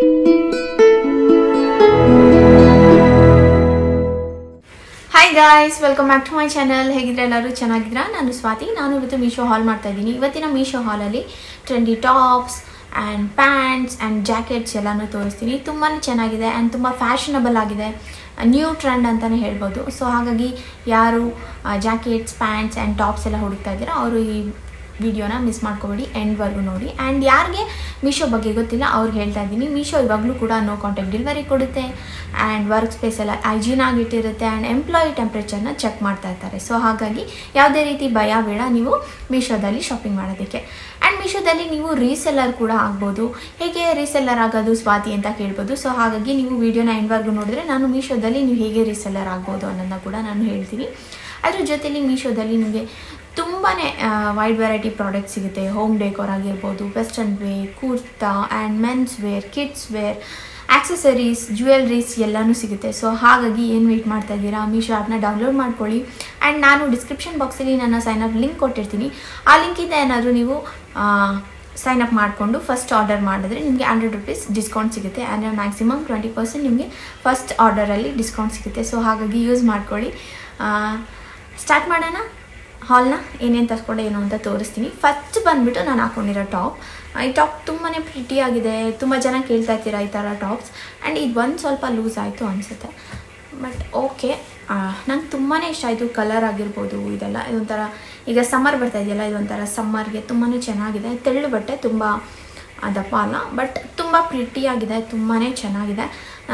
hi guys welcome back to my channel ಹೇಗಿದ್ರೆ ಎಲ್ಲರೂ ಚೆನ್ನಾಗಿದ್ದೀರಾ ನಾನು ಸ್ವಾತಿ ನಾನು ಇವತ್ತು ಮೀಶೋ ಹಾಲ್ ಮಾಡ್ತಾ ಇದ್ದೀನಿ ಇವತ್ತಿನ ಮೀಶೋ ಹಾಲಲ್ಲಿ trendy tops and pants and jackets ಎಲ್ಲನೂ ತೋರಿಸ್ತೀನಿ ತುಂಬಾ ಚೆನ್ನಾಗಿದೆ ಆ್ಯಂಡ್ ತುಂಬ ಫ್ಯಾಷನಬಲ್ ಆಗಿದೆ ನ್ಯೂ ಟ್ರೆಂಡ್ ಅಂತಲೇ ಹೇಳ್ಬೋದು ಸೊ ಹಾಗಾಗಿ ಯಾರು ಜಾಕೆಟ್ಸ್ ಪ್ಯಾಂಟ್ಸ್ ಆ್ಯಂಡ್ ಟಾಪ್ಸ್ ಎಲ್ಲ ಹುಡುಕ್ತಾ ಇದ್ದೀರಾ ಅವರು ಈ ವಿಡಿಯೋನ ಮಿಸ್ ಮಾಡ್ಕೋಬೇಡಿ ಎಂಡ್ವರೆಗೂ ನೋಡಿ ಆ್ಯಂಡ್ ಯಾರಿಗೆ ಮೀಶೋ ಬಗ್ಗೆ ಗೊತ್ತಿಲ್ಲ ಅವ್ರಿಗೆ ಹೇಳ್ತಾ ಇದ್ದೀನಿ ಮೀಶೋ ಇವಾಗಲೂ ಕೂಡ ನೋ ಕಾಂಟ್ಯಾಕ್ಟ್ ಡೆಲಿವರಿ ಕೊಡುತ್ತೆ ಆ್ಯಂಡ್ ವರ್ಕ್ ಸ್ಪೇಸ್ ಎಲ್ಲ ಹೈಜೀನ್ ಆಗಿಟ್ಟಿರುತ್ತೆ ಆ್ಯಂಡ್ ಎಂಪ್ಲಾಯಿ ಟೆಂಪ್ರೇಚರ್ನ ಚೆಕ್ ಮಾಡ್ತಾ ಇರ್ತಾರೆ ಸೊ ಹಾಗಾಗಿ ಯಾವುದೇ ರೀತಿ ಭಯ ಬೇಡ ನೀವು ಮೀಶೋದಲ್ಲಿ ಶಾಪಿಂಗ್ ಮಾಡೋದಕ್ಕೆ ಆ್ಯಂಡ್ ಮೀಶೋದಲ್ಲಿ ನೀವು ರೀಸೆಲ್ಲರ್ ಕೂಡ ಆಗ್ಬೋದು ಹೇಗೆ ರೀಸೆಲ್ಲರ್ ಆಗೋದು ಸ್ವಾತಿ ಅಂತ ಕೇಳ್ಬೋದು ಸೊ ಹಾಗಾಗಿ ನೀವು ವಿಡಿಯೋನ ಎಂಡ್ವರೆಗೂ ನೋಡಿದ್ರೆ ನಾನು ಮೀಶೋದಲ್ಲಿ ನೀವು ಹೇಗೆ ರೀಸೆಲ್ಲರ್ ಆಗ್ಬೋದು ಅನ್ನೋದನ್ನ ಕೂಡ ನಾನು ಹೇಳ್ತೀನಿ ಅದ್ರ ಜೊತೆಲಿ ಮೀಶೋದಲ್ಲಿ ನಿಮಗೆ ತುಂಬಾ ವೈಡ್ ವೆರೈಟಿ ಪ್ರಾಡಕ್ಟ್ ಸಿಗುತ್ತೆ ಹೋಮ್ ಡೆಕೋರ್ ಆಗಿರ್ಬೋದು western wear kurta and men's wear kids wear accessories jewelleries ಎಲ್ಲನೂ ಸಿಗುತ್ತೆ ಸೊ ಹಾಗಾಗಿ ಏನು ವೆಯ್ಟ್ ಮಾಡ್ತಾ ಇದ್ದೀರಾ ಮೀಶೋ ಆ್ಯಪ್ನ ಡೌನ್ಲೋಡ್ ಮಾಡ್ಕೊಳ್ಳಿ ಆ್ಯಂಡ್ ನಾನು ಡಿಸ್ಕ್ರಿಪ್ಷನ್ ಬಾಕ್ಸಲ್ಲಿ ನನ್ನ ಸೈನ್ ಅಪ್ ಲಿಂಕ್ ಕೊಟ್ಟಿರ್ತೀನಿ ಆ ಲಿಂಕಿಂದ ಏನಾದರೂ ನೀವು ಸೈನ್ ಅಪ್ ಮಾಡಿಕೊಂಡು ಫಸ್ಟ್ ಆರ್ಡರ್ ಮಾಡಿದ್ರೆ ನಿಮಗೆ ಹಂಡ್ರೆಡ್ ರುಪೀಸ್ ಡಿಸ್ಕೌಂಟ್ ಸಿಗುತ್ತೆ ಅಂದರೆ ಮ್ಯಾಕ್ಸಿಮಮ್ ಟ್ವೆಂಟಿ ಪರ್ಸೆಂಟ್ ನಿಮಗೆ ಫಸ್ಟ್ ಆರ್ಡರಲ್ಲಿ ಡಿಸ್ಕೌಂಟ್ ಸಿಗುತ್ತೆ ಸೊ ಹಾಗಾಗಿ ಯೂಸ್ ಮಾಡ್ಕೊಳ್ಳಿ ಸ್ಟಾರ್ಟ್ ಮಾಡೋಣ ಹಾಲ್ನ ಏನೇನು ತರ್ಸ್ಕೊಂಡೆ ಏನು ಅಂತ ತೋರಿಸ್ತೀನಿ ಫಸ್ಟ್ ಬಂದುಬಿಟ್ಟು ನಾನು ಹಾಕ್ಕೊಂಡಿರೋ ಟಾಪ್ ಈ ಟಾಪ್ ತುಂಬಾ ಪ್ರಿಟಿಯಾಗಿದೆ ತುಂಬ ಜನ ಕೇಳ್ತಾ ಇರ್ತೀರಾ ಈ ಥರ ಟಾಪ್ಸ್ ಆ್ಯಂಡ್ ಇದು ಒಂದು ಸ್ವಲ್ಪ ಲೂಸ್ ಆಯಿತು ಅನಿಸುತ್ತೆ ಬಟ್ ಓಕೆ ನಂಗೆ ತುಂಬಾ ಇಷ್ಟ ಆಯಿತು ಕಲರ್ ಆಗಿರ್ಬೋದು ಇದೆಲ್ಲ ಇದೊಂಥರ ಈಗ ಸಮ್ಮರ್ ಬರ್ತಾ ಇದೆಯಲ್ಲ ಇದೊಂಥರ ಸಮ್ಮರ್ಗೆ ತುಂಬಾ ಚೆನ್ನಾಗಿದೆ ತೆಳ್ಳು ಬಟ್ಟೆ ತುಂಬ ದಪ್ಪ ಅಲ್ಲ ಬಟ್ ತುಂಬ ಪ್ರಿಟಿಯಾಗಿದೆ ತುಂಬಾ ಚೆನ್ನಾಗಿದೆ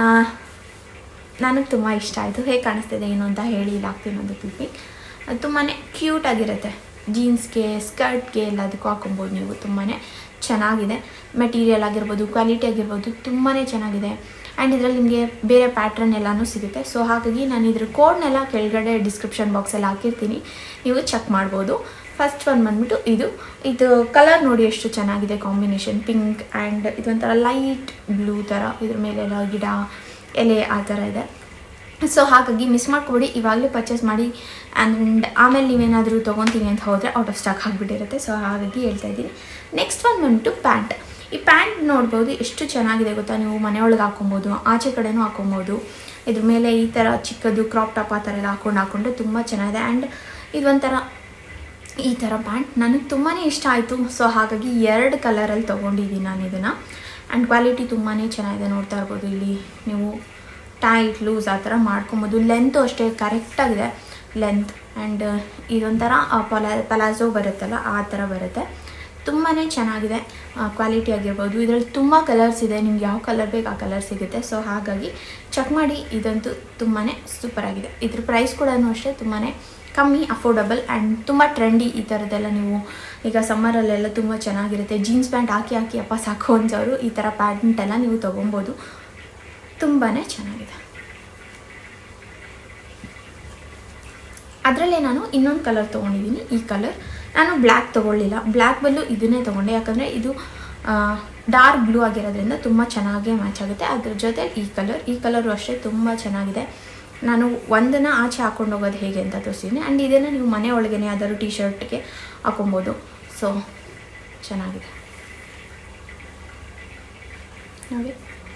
ನನಗೆ ತುಂಬ ಇಷ್ಟ ಆಯಿತು ಹೇಗೆ ಕಾಣಿಸ್ತಿದೆ ಏನು ಅಂತ ಹೇಳಿ ಇಲ್ಲಿ ಹಾಕ್ತೀನಿ ಒಂದು ಕ್ಲಿಪ್ಪಿಂಗ್ ತುಂಬಾ ಕ್ಯೂಟ್ ಆಗಿರುತ್ತೆ ಜೀನ್ಸ್ಗೆ ಸ್ಕರ್ಟ್ಗೆ ಎಲ್ಲದಕ್ಕೂ ಹಾಕೊಬೋದು ನೀವು ತುಂಬಾ ಚೆನ್ನಾಗಿದೆ ಮೆಟೀರಿಯಲ್ ಆಗಿರ್ಬೋದು ಕ್ವಾಲಿಟಿ ಆಗಿರ್ಬೋದು ತುಂಬಾ ಚೆನ್ನಾಗಿದೆ ಆ್ಯಂಡ್ ಇದರಲ್ಲಿ ನಿಮಗೆ ಬೇರೆ ಪ್ಯಾಟ್ರನ್ ಎಲ್ಲನೂ ಸಿಗುತ್ತೆ ಸೊ ಹಾಗಾಗಿ ನಾನು ಇದ್ರ ಕೋಡ್ನೆಲ್ಲ ಕೆಳಗಡೆ ಡಿಸ್ಕ್ರಿಪ್ಷನ್ ಬಾಕ್ಸಲ್ಲಿ ಹಾಕಿರ್ತೀನಿ ನೀವು ಚೆಕ್ ಮಾಡ್ಬೋದು ಫಸ್ಟ್ ಒನ್ ಬಂದ್ಬಿಟ್ಟು ಇದು ಇದು ಕಲರ್ ನೋಡಿ ಎಷ್ಟು ಚೆನ್ನಾಗಿದೆ ಕಾಂಬಿನೇಷನ್ ಪಿಂಕ್ ಆ್ಯಂಡ್ ಇದೊಂಥರ ಲೈಟ್ ಬ್ಲೂ ಥರ ಇದ್ರ ಮೇಲೆಲ್ಲ ಗಿಡ ಎಲೆ ಆ ಥರ ಇದೆ ಸೊ ಹಾಗಾಗಿ ಮಿಸ್ ಮಾಡ್ಕೊಬಿಡಿ ಇವಾಗಲೇ ಪರ್ಚೇಸ್ ಮಾಡಿ ಆ್ಯಂಡ್ ಆಮೇಲೆ ನೀವೇನಾದರೂ ತೊಗೊತೀನಿ ಅಂತ ಹೋದರೆ ಔಟ್ ಆಫ್ ಸ್ಟಾಕ್ ಆಗಿಬಿಟ್ಟಿರುತ್ತೆ ಸೊ ಹಾಗಾಗಿ ಹೇಳ್ತಾ ಇದ್ದೀನಿ ನೆಕ್ಸ್ಟ್ ಒನ್ ಬಂದ್ಬಿಟ್ಟು ಪ್ಯಾಂಟ್ ಈ ಪ್ಯಾಂಟ್ ನೋಡ್ಬೋದು ಎಷ್ಟು ಚೆನ್ನಾಗಿದೆ ಗೊತ್ತಾ ನೀವು ಮನೆಯೊಳಗೆ ಹಾಕೊಬೋದು ಆಚೆ ಕಡೆನೂ ಹಾಕೊಬೋದು ಇದ್ರ ಮೇಲೆ ಈ ಥರ ಚಿಕ್ಕದು ಕ್ರಾಪ್ ಟಾಪ್ ಆ ಥರ ಎಲ್ಲ ಹಾಕೊಂಡು ಹಾಕ್ಕೊಂಡ್ರೆ ತುಂಬ ಚೆನ್ನಾಗಿದೆ ಆ್ಯಂಡ್ ಇದೊಂಥರ ಈ ಥರ ಪ್ಯಾಂಟ್ ನನಗೆ ತುಂಬಾ ಇಷ್ಟ ಆಯಿತು ಸೊ ಹಾಗಾಗಿ ಎರಡು ಕಲರಲ್ಲಿ ತೊಗೊಂಡಿದ್ದೀನಿ ನಾನು ಇದನ್ನು ಆ್ಯಂಡ್ ಕ್ವಾಲಿಟಿ ತುಂಬಾ ಚೆನ್ನಾಗಿದೆ ನೋಡ್ತಾ ಇರ್ಬೋದು ಇಲ್ಲಿ ನೀವು ಟೈಟ್ ಲೂಸ್ ಆ ಥರ ಮಾಡ್ಕೊಬೋದು ಲೆಂತು ಅಷ್ಟೇ ಕರೆಕ್ಟಾಗಿದೆ ಲೆಂತ್ ಆ್ಯಂಡ್ ಇದೊಂಥರ ಪಲಾ ಪಲಾಝೋ ಬರುತ್ತಲ್ಲ ಆ ಥರ ಬರುತ್ತೆ ತುಂಬಾ ಚೆನ್ನಾಗಿದೆ ಕ್ವಾಲಿಟಿ ಆಗಿರ್ಬೋದು ಇದರಲ್ಲಿ ತುಂಬ ಕಲರ್ಸ್ ಇದೆ ನಿಮ್ಗೆ ಯಾವ ಕಲರ್ ಬೇಕು ಆ ಕಲರ್ ಸಿಗುತ್ತೆ ಸೊ ಹಾಗಾಗಿ ಚೆಕ್ ಮಾಡಿ ಇದಂತೂ ತುಂಬಾ ಸೂಪರಾಗಿದೆ ಇದ್ರ ಪ್ರೈಸ್ ಕೂಡ ಅಷ್ಟೇ ತುಂಬಾ ಕಮ್ಮಿ ಅಫೋರ್ಡಬಲ್ ಆ್ಯಂಡ್ ತುಂಬ ಟ್ರೆಂಡಿ ಈ ಥರದ್ದೆಲ್ಲ ನೀವು ಈಗ ಸಮ್ಮರಲ್ಲೆಲ್ಲ ತುಂಬ ಚೆನ್ನಾಗಿರುತ್ತೆ ಜೀನ್ಸ್ ಪ್ಯಾಂಟ್ ಹಾಕಿ ಹಾಕಿ ಅಪ್ಪ ಸಾಕು ಅನ್ಸೋರು ಈ ಥರ ಪ್ಯಾಂಟೆಲ್ಲ ನೀವು ತೊಗೊಬೋದು ತುಂಬಾ ಚೆನ್ನಾಗಿದೆ ಅದರಲ್ಲೇ ನಾನು ಇನ್ನೊಂದು ಕಲರ್ ತೊಗೊಂಡಿದ್ದೀನಿ ಈ ಕಲರ್ ನಾನು ಬ್ಲ್ಯಾಕ್ ತೊಗೊಳ್ಳಿಲ್ಲ ಬ್ಲ್ಯಾಕ್ ಬದಲು ಇದನ್ನೇ ತೊಗೊಂಡೆ ಯಾಕಂದರೆ ಇದು ಡಾರ್ಕ್ ಬ್ಲೂ ಆಗಿರೋದ್ರಿಂದ ತುಂಬ ಚೆನ್ನಾಗೇ ಮ್ಯಾಚ್ ಆಗುತ್ತೆ ಅದ್ರ ಜೊತೆ ಈ ಕಲರ್ ಈ ಕಲರು ಅಷ್ಟೇ ತುಂಬ ಚೆನ್ನಾಗಿದೆ ನಾನು ಒಂದನ್ನು ಆಚೆ ಹಾಕೊಂಡು ಹೋಗೋದು ಹೇಗೆ ಅಂತ ತೋರಿಸಿದ್ದೀನಿ ಆ್ಯಂಡ್ ಇದನ್ನು ನೀವು ಮನೆ ಒಳಗೇ ಯಾವ್ದಾದ್ರು ಟಿ ಶರ್ಟ್ಗೆ ಹಾಕೊಬೋದು ಸೊ ಚೆನ್ನಾಗಿದೆ ನೋಡಿ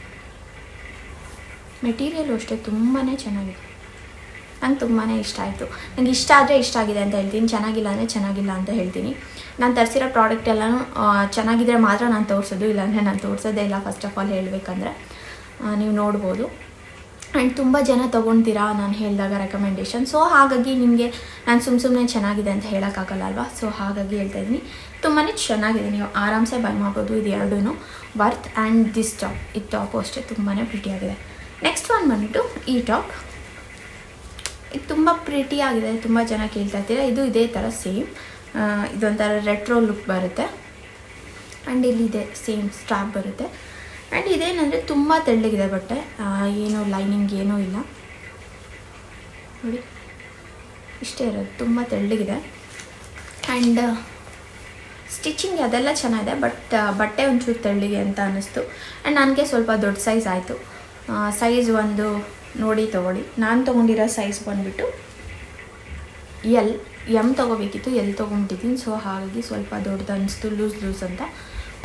ಮೆಟೀರಿಯಲು ಅಷ್ಟೇ ತುಂಬಾ ಚೆನ್ನಾಗಿದೆ ನಂಗೆ ತುಂಬಾ ಇಷ್ಟ ಆಯಿತು ನಂಗೆ ಇಷ್ಟ ಆದರೆ ಇಷ್ಟ ಆಗಿದೆ ಅಂತ ಹೇಳ್ತೀನಿ ಚೆನ್ನಾಗಿಲ್ಲ ಅಂದರೆ ಚೆನ್ನಾಗಿಲ್ಲ ಅಂತ ಹೇಳ್ತೀನಿ ನಾನು ತರಿಸಿರೋ ಪ್ರಾಡಕ್ಟ್ ಎಲ್ಲನೂ ಚೆನ್ನಾಗಿದ್ರೆ ಮಾತ್ರ ನಾನು ತೋರಿಸೋದು ಇಲ್ಲಾಂದರೆ ನಾನು ತೋರಿಸೋದೇ ಇಲ್ಲ ಫಸ್ಟ್ ಆಫ್ ಆಲ್ ಹೇಳಬೇಕಂದ್ರೆ ನೀವು ನೋಡ್ಬೋದು ಆ್ಯಂಡ್ ತುಂಬ ಜನ ತೊಗೊಳ್ತೀರಾ ನಾನು ಹೇಳಿದಾಗ ರೆಕಮೆಂಡೇಷನ್ ಸೊ ಹಾಗಾಗಿ ನಿಮಗೆ ನಾನು ಸುಮ್ಮ ಸುಮ್ಮನೆ ಚೆನ್ನಾಗಿದೆ ಅಂತ ಹೇಳೋಕ್ಕಾಗಲ್ಲ ಅಲ್ವಾ ಸೊ ಹಾಗಾಗಿ ಹೇಳ್ತಾ ಇದ್ದೀನಿ ತುಂಬಾ ಚೆನ್ನಾಗಿದೆ ನೀವು ಆರಾಮ್ಸೆ ಬೈ ಮಾಡ್ಬೋದು ಇದು ಎರಡೂ ವರ್ತ್ ಆ್ಯಂಡ್ ದಿಸ್ ಟಾಪ್ ಈ ಟಾಪು ಅಷ್ಟೇ ತುಂಬಾ ಪ್ರಿಟಿಯಾಗಿದೆ ನೆಕ್ಸ್ಟ್ ಒನ್ ಬಂದ್ಬಿಟ್ಟು ಈ ಟಾಪ್ ಇದು ತುಂಬ ಪ್ರಿಟಿಯಾಗಿದೆ ತುಂಬ ಜನ ಕೇಳ್ತಾ ಇರ್ತೀರ ಇದು ಇದೇ ಥರ ಸೇಮ್ ಇದೊಂಥರ ರೆಟ್ರೋ ಲುಕ್ ಬರುತ್ತೆ ಆ್ಯಂಡ್ ಇಲ್ಲಿದೆ ಸೇಮ್ ಸ್ಟ್ರಾಪ್ ಬರುತ್ತೆ ಆ್ಯಂಡ್ ಇದೇನಂದರೆ ತುಂಬ ತೆಳ್ಳಗಿದೆ ಬಟ್ಟೆ ಏನು ಲೈನಿಂಗ್ ಏನೂ ಇಲ್ಲ ನೋಡಿ ಇಷ್ಟೇ ಇರೋದು ತುಂಬ ತೆಳ್ಳಗಿದೆ ಆ್ಯಂಡ್ ಸ್ಟಿಚಿಂಗ್ ಅದೆಲ್ಲ ಚೆನ್ನಾಗಿದೆ ಬಟ್ ಬಟ್ಟೆ ಒಂಚೂರು ತೆಳ್ಳಗೆ ಅಂತ ಅನ್ನಿಸ್ತು ಆ್ಯಂಡ್ ನನಗೆ ಸ್ವಲ್ಪ ದೊಡ್ಡ ಸೈಜ್ ಆಯಿತು ಸೈಜ್ ಒಂದು ನೋಡಿ ತೊಗೊಳ್ಳಿ ನಾನು ತೊಗೊಂಡಿರೋ ಸೈಜ್ ಬಂದುಬಿಟ್ಟು ಎಲ್ ಎಮ್ ತೊಗೋಬೇಕಿತ್ತು ಎಲ್ ತೊಗೊಂಬಿಟ್ಟಿದ್ದೀನಿ ಸೊ ಹಾಗಾಗಿ ಸ್ವಲ್ಪ ದೊಡ್ಡದು ಅನಿಸ್ತು ಲೂಸ್ ಲೂಸ್ ಅಂತ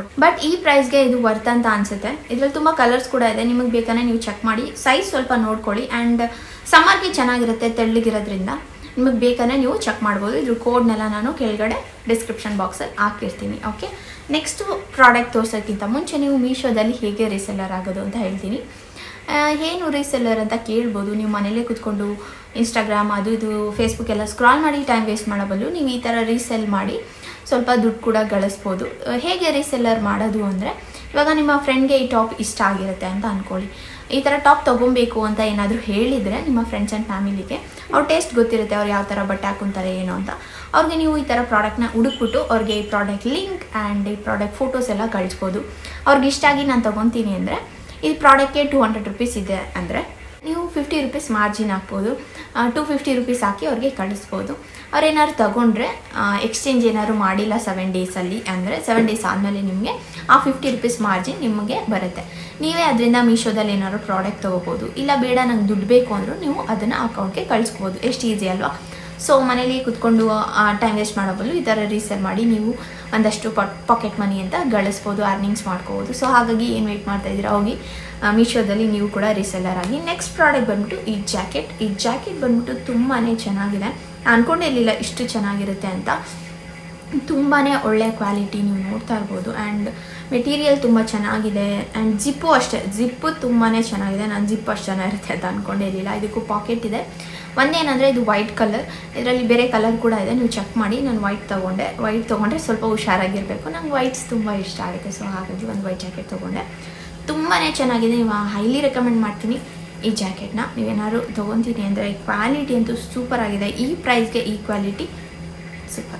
ಬಟ್ ಈ ಪ್ರೈಸ್ಗೆ ಇದು ವರ್ತ್ ಅಂತ ಅನ್ಸುತ್ತೆ ಇದ್ರಲ್ಲಿ ತುಂಬ ಕಲರ್ಸ್ ಕೂಡ ಇದೆ ನಿಮಗೆ ಬೇಕಾದ್ರೆ ನೀವು ಚೆಕ್ ಮಾಡಿ ಸೈಜ್ ಸ್ವಲ್ಪ ನೋಡ್ಕೊಳ್ಳಿ ಆ್ಯಂಡ್ ಸಮ್ಮರ್ಗೆ ಚೆನ್ನಾಗಿರುತ್ತೆ ತೆಳ್ಳಗಿರೋದ್ರಿಂದ ನಿಮಗೆ ಬೇಕಾದ್ರೆ ನೀವು ಚೆಕ್ ಮಾಡ್ಬೋದು ಇದ್ರ ಕೋಡ್ನೆಲ್ಲ ನಾನು ಕೆಳಗಡೆ ಡಿಸ್ಕ್ರಿಪ್ಷನ್ ಬಾಕ್ಸಲ್ಲಿ ಹಾಕಿರ್ತೀನಿ ಓಕೆ ನೆಕ್ಸ್ಟು ಪ್ರಾಡಕ್ಟ್ ತೋರ್ಸೋಕ್ಕಿಂತ ಮುಂಚೆ ನೀವು ಮೀಶೋದಲ್ಲಿ ಹೇಗೆ ರೀಸೆಲ್ಲರ್ ಆಗೋದು ಅಂತ ಹೇಳ್ತೀನಿ ಆ, ಏನು ರೀಸೆಲ್ಲರ್ ಅಂತ ಕೇಳ್ಬೋದು ನೀವು ಮನೇಲೇ ಕೂತ್ಕೊಂಡು ಇನ್ಸ್ಟಾಗ್ರಾಮ್ ಅದು ಇದು ಫೇಸ್ಬುಕ್ ಎಲ್ಲ ಸ್ಕ್ರಾಲ್ ಮಾಡಿ ಟೈಮ್ ವೇಸ್ಟ್ ಮಾಡೋ ಬದಲು ನೀವು ಈ ಥರ ರೀಸೆಲ್ ಮಾಡಿ ಸ್ವಲ್ಪ ದುಡ್ಡು ಕೂಡ ಗಳಿಸ್ಬೋದು ಆ, ಹೇಗೆ ರೀಸೆಲ್ಲರ್ ಮಾಡೋದು ಅಂದರೆ ಇವಾಗ ನಿಮ್ಮ ಫ್ರೆಂಡ್ಗೆ ಈ ಟಾಪ್ ಇಷ್ಟ ಆಗಿರುತ್ತೆ ಅಂತ ಅಂದ್ಕೊಳ್ಳಿ ಈ ಥರ ಟಾಪ್ ತೊಗೊಬೇಕು ಅಂತ ಏನಾದರೂ ಹೇಳಿದರೆ ನಿಮ್ಮ ಫ್ರೆಂಡ್ಸ್ ಆ್ಯಂಡ್ ಫ್ಯಾಮಿಲಿಗೆ ಅವ್ರ ಟೇಸ್ಟ್ ಗೊತ್ತಿರುತ್ತೆ ಅವ್ರು ಯಾವ ಥರ ಬಟ್ಟೆ ಹಾಕೊತಾರೆ ಏನು ಅಂತ ಅವ್ರಿಗೆ ನೀವು ಈ ಥರ ಪ್ರಾಡಕ್ಟ್ನ ಹುಡುಕ್ಬಿಟ್ಟು ಅವ್ರಿಗೆ ಈ ಪ್ರಾಡಕ್ಟ್ ಲಿಂಕ್ ಆ್ಯಂಡ್ ಈ ಪ್ರಾಡಕ್ಟ್ ಫೋಟೋಸ್ ಎಲ್ಲ ಕಳಿಸ್ಬೋದು ಅವ್ರಿಗೆ ಇಷ್ಟ ಆಗಿ ನಾನು ತೊಗೊತೀನಿ ಅಂದರೆ ಈ ಪ್ರಾಡಕ್ಟ್ಗೆ ಟು ಹಂಡ್ರೆಡ್ ರುಪೀಸ್ ಇದೆ ಅಂದರೆ ನೀವು ಫಿಫ್ಟಿ ರುಪೀಸ್ ಮಾರ್ಜಿನ್ ಹಾಕ್ಬೋದು ಟು ಫಿಫ್ಟಿ ರುಪೀಸ್ ಹಾಕಿ ಅವ್ರಿಗೆ ಕಳಿಸ್ಬೋದು ಅವ್ರು ಏನಾದ್ರು ತಗೊಂಡ್ರೆ ಎಕ್ಸ್ಚೇಂಜ್ ಏನಾದ್ರು ಮಾಡಿಲ್ಲ ಸೆವೆನ್ ಡೇಸಲ್ಲಿ ಅಂದರೆ ಸೆವೆನ್ ಡೇಸ್ ಆದಮೇಲೆ ನಿಮಗೆ ಆ ಫಿಫ್ಟಿ ರುಪೀಸ್ ಮಾರ್ಜಿನ್ ನಿಮಗೆ ಬರುತ್ತೆ ನೀವೇ ಅದರಿಂದ ಮೀಶೋದಲ್ಲಿ ಏನಾದ್ರು ಪ್ರಾಡಕ್ಟ್ ತೊಗೋಬೋದು ಇಲ್ಲ ಬೇಡ ನಂಗೆ ದುಡ್ಡು ಬೇಕು ಅಂದರೂ ನೀವು ಅದನ್ನು ಅಕೌಂಟ್ಗೆ ಕಳಿಸ್ಬೋದು ಎಷ್ಟು ಈಸಿ ಅಲ್ವಾ ಸೊ ಮನೇಲಿ ಕುತ್ಕೊಂಡು ಟೈಮ್ ವೇಸ್ಟ್ ಮಾಡೋ ಬದಲು ಈ ಥರ ರೀಸೇಲ್ ಮಾಡಿ ನೀವು ಒಂದಷ್ಟು ಪಾಕೆಟ್ ಮನಿ ಅಂತ ಗಳಿಸ್ಬೋದು ಅರ್ನಿಂಗ್ಸ್ ಮಾಡ್ಕೋಬೋದು ಸೊ ಹಾಗಾಗಿ ಏನು ವೆಯ್ಟ್ ಮಾಡ್ತಾ ಇದ್ದೀರಾ ಹೋಗಿ ಮೀಶೋದಲ್ಲಿ ನೀವು ಕೂಡ ರೀಸೆಲ್ಲರ್ ಆಗಿ ನೆಕ್ಸ್ಟ್ ಪ್ರಾಡಕ್ಟ್ ಬಂದ್ಬಿಟ್ಟು ಈ ಜಾಕೆಟ್ ಈ ಜಾಕೆಟ್ ಬಂದ್ಬಿಟ್ಟು ತುಂಬಾ ಚೆನ್ನಾಗಿದೆ ನಾನು ಅನ್ಕೊಂಡೇ ಇರಲಿಲ್ಲ ಇಷ್ಟು ಚೆನ್ನಾಗಿರುತ್ತೆ ಅಂತ ತುಂಬಾ ಒಳ್ಳೆ ಕ್ವಾಲಿಟಿ ನೀವು ನೋಡ್ತಾ ಇರ್ಬೋದು ಆ್ಯಂಡ್ ಮೆಟೀರಿಯಲ್ ತುಂಬ ಚೆನ್ನಾಗಿದೆ ಆ್ಯಂಡ್ ಜಿಪ್ಪು ಅಷ್ಟೇ ಜಿಪ್ಪು ತುಂಬಾ ಚೆನ್ನಾಗಿದೆ ನಾನು ಜಿಪ್ ಅಷ್ಟು ಚೆನ್ನಾಗಿರುತ್ತೆ ಅಂತ ಅಂದ್ಕೊಂಡೇ ಇರಲಿಲ್ಲ ಇದಕ್ಕೂ ಪಾಕೆಟ್ ಇದೆ ಒಂದೇನಂದರೆ ಇದು ವೈಟ್ ಕಲರ್ ಇದರಲ್ಲಿ ಬೇರೆ ಕಲರ್ ಕೂಡ ಇದೆ ನೀವು ಚೆಕ್ ಮಾಡಿ ನಾನು ವೈಟ್ ತೊಗೊಂಡೆ ವೈಟ್ ತೊಗೊಂಡ್ರೆ ಸ್ವಲ್ಪ ಹುಷಾರಾಗಿರಬೇಕು ನಂಗೆ ವೈಟ್ಸ್ ತುಂಬ ಇಷ್ಟ ಆಗುತ್ತೆ ಸೊ ಹಾಗಾಗಿ ಒಂದು ವೈಟ್ ಜಾಕೆಟ್ ತೊಗೊಂಡೆ ತುಂಬಾ ಚೆನ್ನಾಗಿದೆ ನೀವು ಹೈಲಿ ರೆಕಮೆಂಡ್ ಮಾಡ್ತೀನಿ ಈ ಜಾಕೆಟ್ನ ನೀವೇನಾದ್ರು ತೊಗೊತೀನಿ ಅಂದರೆ ಕ್ವಾಲಿಟಿ ಅಂತೂ ಸೂಪರ್ ಆಗಿದೆ ಈ ಪ್ರೈಸ್ಗೆ ಈ ಕ್ವಾಲಿಟಿ ಸೂಪರ್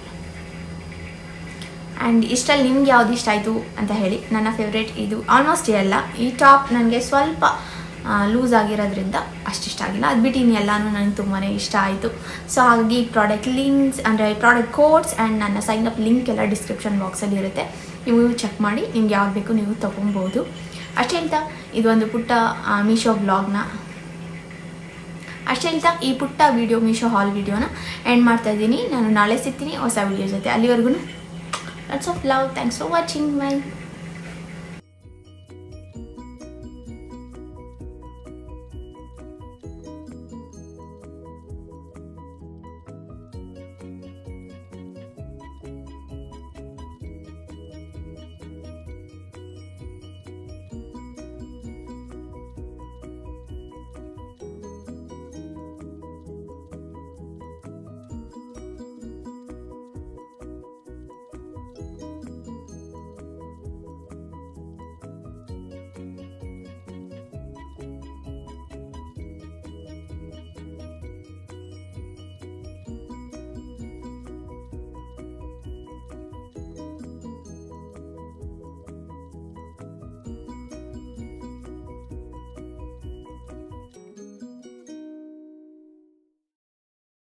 ಆ್ಯಂಡ್ ಇಷ್ಟಲ್ಲಿ ನಿಮ್ಗೆ ಯಾವ್ದು ಇಷ್ಟ ಆಯಿತು ಅಂತ ಹೇಳಿ ನನ್ನ ಫೇವ್ರೇಟ್ ಇದು ಆಲ್ಮೋಸ್ಟ್ ಎಲ್ಲ ಈ ಟಾಪ್ ನನಗೆ ಸ್ವಲ್ಪ ಲೂಸ್ ಆಗಿರೋದ್ರಿಂದ ಅಷ್ಟಿಷ್ಟ ಆಗಿಲ್ಲ ಅದು ಬಿಟ್ಟು ಇನ್ನು ಎಲ್ಲನೂ ನನಗೆ ತುಂಬಾ ಇಷ್ಟ ಆಯಿತು ಸೊ ಹಾಗಾಗಿ ಈ ಪ್ರಾಡಕ್ಟ್ ಲಿಂಕ್ಸ್ ಅಂದರೆ ಪ್ರಾಡಕ್ಟ್ ಕೋಡ್ಸ್ ಆ್ಯಂಡ್ ನನ್ನ ಸೈನ್ ಅಪ್ ಲಿಂಕ್ ಎಲ್ಲ ಡಿಸ್ಕ್ರಿಪ್ಷನ್ ಬಾಕ್ಸಲ್ಲಿ ಇರುತ್ತೆ ನೀವು ಚೆಕ್ ಮಾಡಿ ನಿಮ್ಗೆ ಯಾವ್ದು ಬೇಕು ನೀವು ತೊಗೊಬೋದು ಅಷ್ಟೇ ಅಂತ ಇದೊಂದು ಪುಟ್ಟ ಮೀಶೋ ಬ್ಲಾಗ್ನ ಅಷ್ಟೇ ಅಂತ ಈ ಪುಟ್ಟ ವೀಡಿಯೋ ಮೀಶೋ ಹಾಲ್ ವೀಡಿಯೋನ ಎಂಡ್ ಮಾಡ್ತಾ ಇದ್ದೀನಿ ನಾನು ನಾಳೆ ಸಿಗ್ತೀನಿ ಹೊಸ ವೀಡಿಯೋ ಜೊತೆ ಅಲ್ಲಿವರೆಗೂ lots of love thanks for watching my